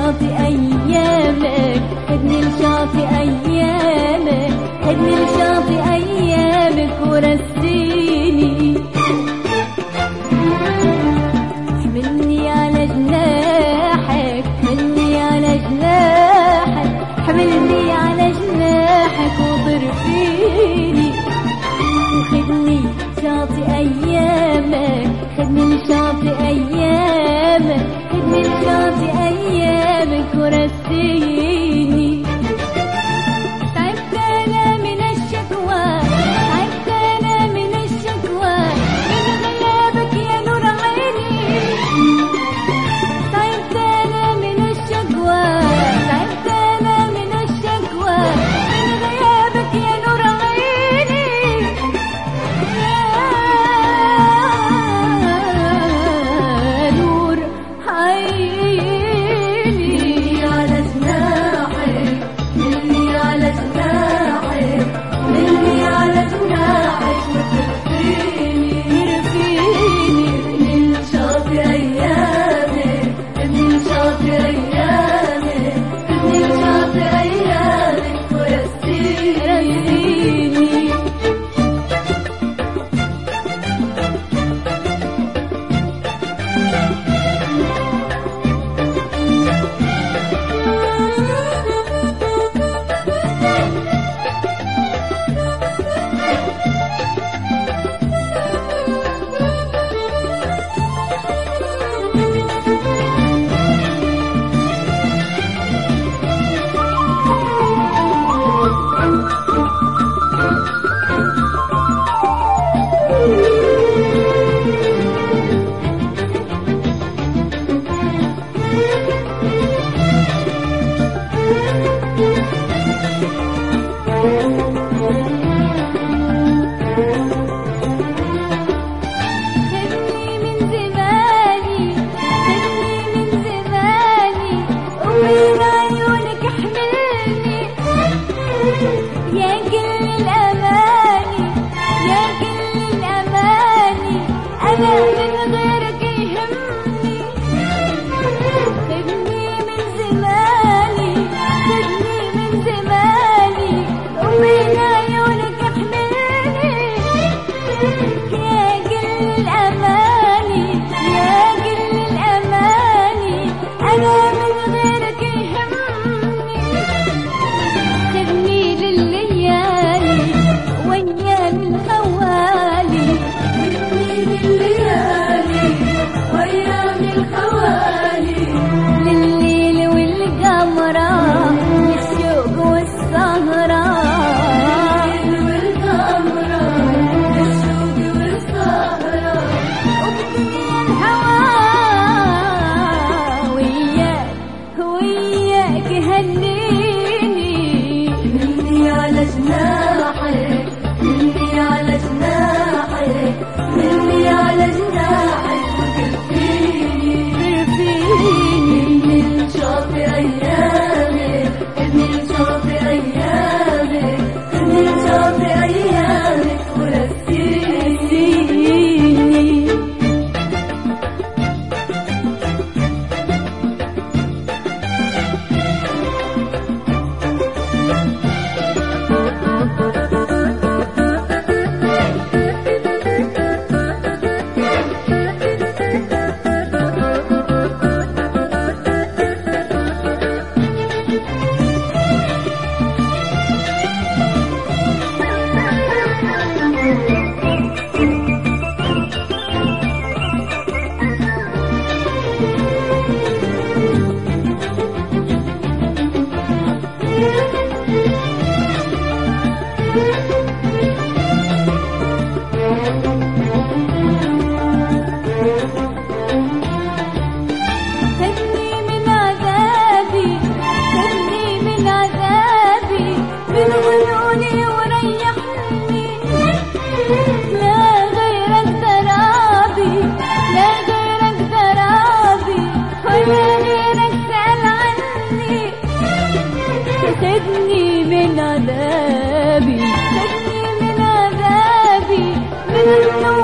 لشاطئ أيامك خدني لشاطئ أيامك خدني لشاطئ أيامك ورسيني حملني على جناحك حملني على جناحك حملني على جناحك وطر فيني وخدني شاطئ أيامك خدني لشاطئ أيامك خدني لشاطئ أيامك ورسيني تعبت أنا من الشكوى تعبت أنا من الشكوى من غيابك يا نور عيني تعبت أنا من الشكوى تعبت أنا من الشكوى من غيابك يا نور عيني يا نور عيني على جناحك مني على جناحك مني على جناحك وترفيني يرفيني من شاطئ أيامك من شاطئ أيامك من شاطئ أيامك ورسيني خدني من زماني خدني من زماني ومن عيونك احملني يا كل الأماني يا كل الأماني أنا من غيرك يهمني خدني من زماني خدني من زماني ومن عيونك احملني يا كل الأماني يا كل الأماني أنا من غيرك يهمني خدني لليالي وأيام الخوالي خدني لليالي وأيام الخوالي لليل والقمرة للشوق والسهرة والقمرة للشوق والسهرة وبدنيا الهوى وياك وياك هنيني مني على جناحك مني على جناحك مني على جناحك وكفيني كفيني من شاطئ أيامك من شاطئ أيامك من شاطئ أيامك ورسيني خدني من عذابي خدني من عذابي من عيوني وريحني لا غيرك ترابي لا غيرك ترابي ولا غيرك سأل عني خدني من عذابي خدني من عذابي من النور